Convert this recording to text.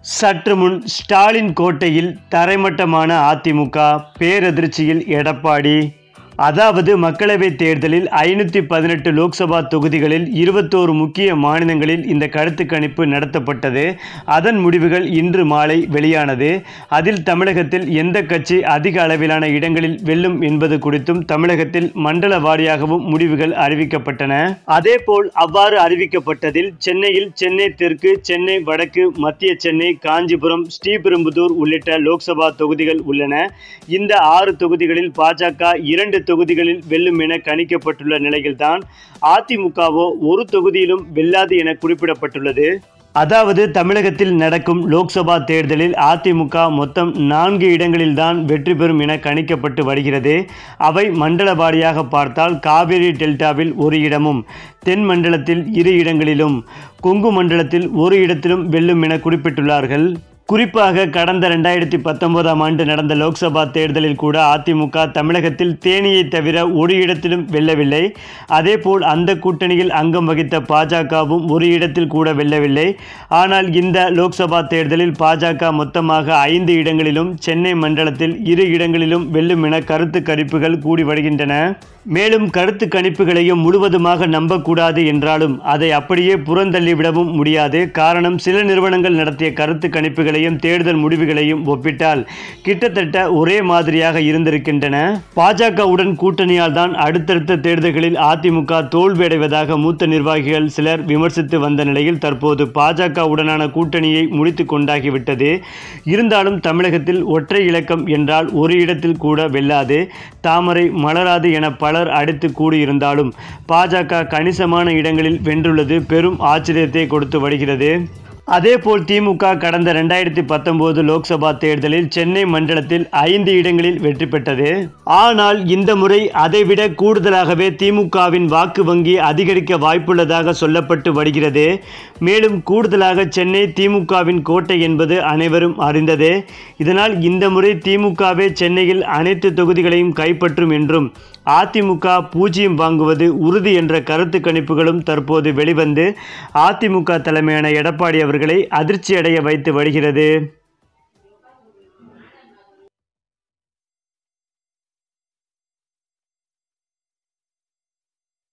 சற்று முன் ஸ்டாலின் கோட்டையில் தரைமட்டமான அதிமுக பேரதிர்ச்சியில் எடப்பாடி அதாவது மக்களவைத் தேர்தலில் ஐநூற்றி பதினெட்டு லோக்சபா தொகுதிகளில் இருபத்தோரு முக்கிய மாநிலங்களில் இந்த கருத்து கணிப்பு நடத்தப்பட்டது அதன் முடிவுகள் இன்று மாலை வெளியானது அதில் தமிழகத்தில் எந்த கட்சி அதிக அளவிலான இடங்களில் வெல்லும் என்பது குறித்தும் தமிழகத்தில் மண்டல வாரியாகவும் முடிவுகள் அறிவிக்கப்பட்டன அதேபோல் அவ்வாறு அறிவிக்கப்பட்டதில் சென்னையில் சென்னை தெற்கு சென்னை வடக்கு மத்திய சென்னை காஞ்சிபுரம் ஸ்ரீபெரும்புதூர் உள்ளிட்ட லோக்சபா தொகுதிகள் உள்ளன இந்த ஆறு தொகுதிகளில் பாஜக இரண்டு தொகுதிகளில் வெல்லும் என கணிக்கப்பட்டுள்ள நிலையில்தான் அதிமுகவோ ஒரு தொகுதியிலும் வெல்லாது என குறிப்பிடப்பட்டுள்ளது அதாவது தமிழகத்தில் நடக்கும் லோக்சபா தேர்தலில் அதிமுக மொத்தம் நான்கு இடங்களில்தான் வெற்றி பெறும் என கணிக்கப்பட்டு வருகிறது அவை மண்டல வாரியாக பார்த்தால் காவிரி டெல்டாவில் ஒரு இடமும் தென் மண்டலத்தில் இரு இடங்களிலும் கொங்கு மண்டலத்தில் ஒரு இடத்திலும் வெல்லும் என குறிப்பிட்டுள்ளார்கள் குறிப்பாக கடந்த ரெண்டாயிரத்தி பத்தொன்பதாம் ஆண்டு நடந்த லோக்சபா தேர்தலில் கூட அதிமுக தமிழகத்தில் தேனியை தவிர ஒரு இடத்திலும் வெல்லவில்லை அதேபோல் அந்த கூட்டணியில் அங்கம் வகித்த பாஜகவும் ஒரு இடத்தில் கூட வெல்லவில்லை ஆனால் இந்த லோக்சபா தேர்தலில் பாஜக மொத்தமாக ஐந்து இடங்களிலும் சென்னை மண்டலத்தில் இரு இடங்களிலும் வெல்லும் என கருத்து கணிப்புகள் கூடி வருகின்றன மேலும் கருத்து கணிப்புகளையும் முழுவதுமாக நம்பக்கூடாது என்றாலும் அதை அப்படியே புறந்தள்ளிவிடவும் முடியாது காரணம் சில நிறுவனங்கள் நடத்திய கருத்து கணிப்புகளையும் தேர்தல் முடிவுகளையும் ஒப்பிட்டால் கிட்டத்தட்ட ஒரே மாதிரியாக இருந்திருக்கின்றன பாஜகவுடன் கூட்டணியால் தான் அடுத்தடுத்த தேர்தல்களில் அதிமுக தோல்வியடைவதாக மூத்த நிர்வாகிகள் சிலர் விமர்சித்து வந்த நிலையில் தற்போது பாஜகவுடனான கூட்டணியை முடித்து கொண்டாகிவிட்டது இருந்தாலும் தமிழகத்தில் ஒற்றை இலக்கம் என்றால் ஒரு இடத்தில் கூட வெல்லாது தாமரை மலராது என பலர் அடித்து கூடியிருந்தாலும் பாஜக கணிசமான இடங்களில் வென்றுள்ளது பெரும் ஆச்சரியத்தை கொடுத்து வருகிறது அதேபோல் திமுக கடந்த ரெண்டாயிரத்தி பத்தொன்பது லோக்சபா தேர்தலில் சென்னை மண்டலத்தில் ஐந்து இடங்களில் வெற்றி பெற்றது ஆனால் இந்த முறை அதைவிட கூடுதலாகவே திமுகவின் வாக்கு வங்கி அதிகரிக்க வாய்ப்புள்ளதாக சொல்லப்பட்டு வருகிறது மேலும் கூடுதலாக சென்னை திமுகவின் கோட்டை என்பது அனைவரும் அறிந்ததே இதனால் இந்த முறை திமுகவே சென்னையில் அனைத்து தொகுதிகளையும் கைப்பற்றும் என்றும் அதிமுக பூஜ்ஜியம் வாங்குவது உறுதி என்ற கருத்து கணிப்புகளும் தற்போது வெளிவந்து அதிமுக தலைமையான எடப்பாடி அவர்களை அதிர்ச்சியடைய வைத்து வருகிறது